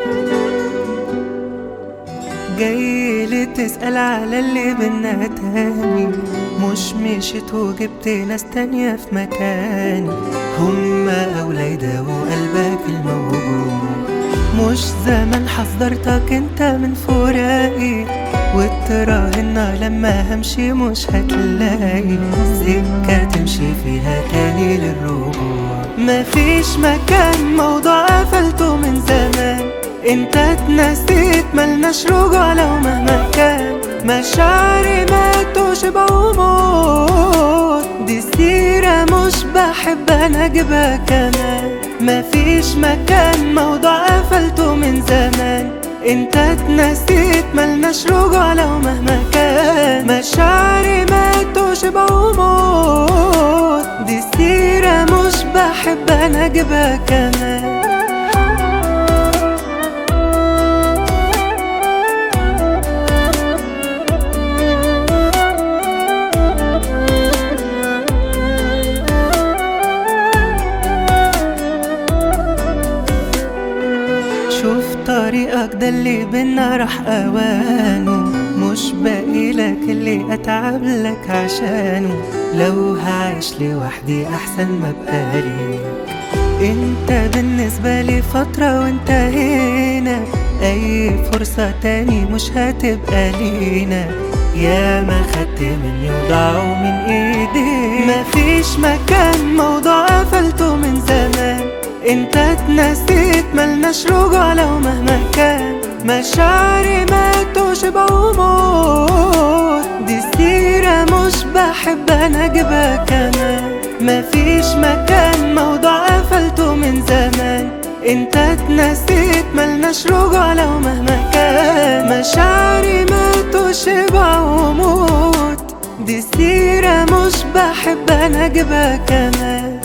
جاي لي تسأل على اللي بينا تاني مش مشيت وجبت ناس تانية في مكاني هما أولى يداووا قلبك الموجوع مش زمان حذرتك انت من فراقي وتراهن لما همشي مش هتلاقي سكة تمشي فيها تاني للرجوع مفيش مكان موضوع قفلته من زمان انت اتنسيت ملناش رجوع لو مهما كان مشاعري ماتوا شبه وموت دي سيرة مش بحب انا اجيبها كمان مفيش مكان موضوع قفلته من زمان انت اتنسيت ملناش رجوع لو مهما كان مشاعري ماتوا شبه وموت دي سيرة مش بحب انا اجيبها كمان شوف طريقك ده اللي بينا راح اوانه مش باقي لك اللي اتعب لك عشانه لو هعيش لوحدي احسن ما ابقى ليك انت بالنسبة لي فترة وانت هنا اي فرصة تاني مش هتبقى لينا يا ما خدت مني وضاعوا من ايدي مفيش مكان موضوع قفلته من زمان انت اتنسيت ملناش رجوع لو مهما كان مشاعري ماتوا شبه وموت دي سيرة مش بحب انا اجيبها كمان مفيش مكان موضوع قفلته من زمان انت اتنسيت ملناش رجوع لو مهما كان مشاعري ماتوا شبه وموت دي سيرة مش بحب انا اجيبها كمان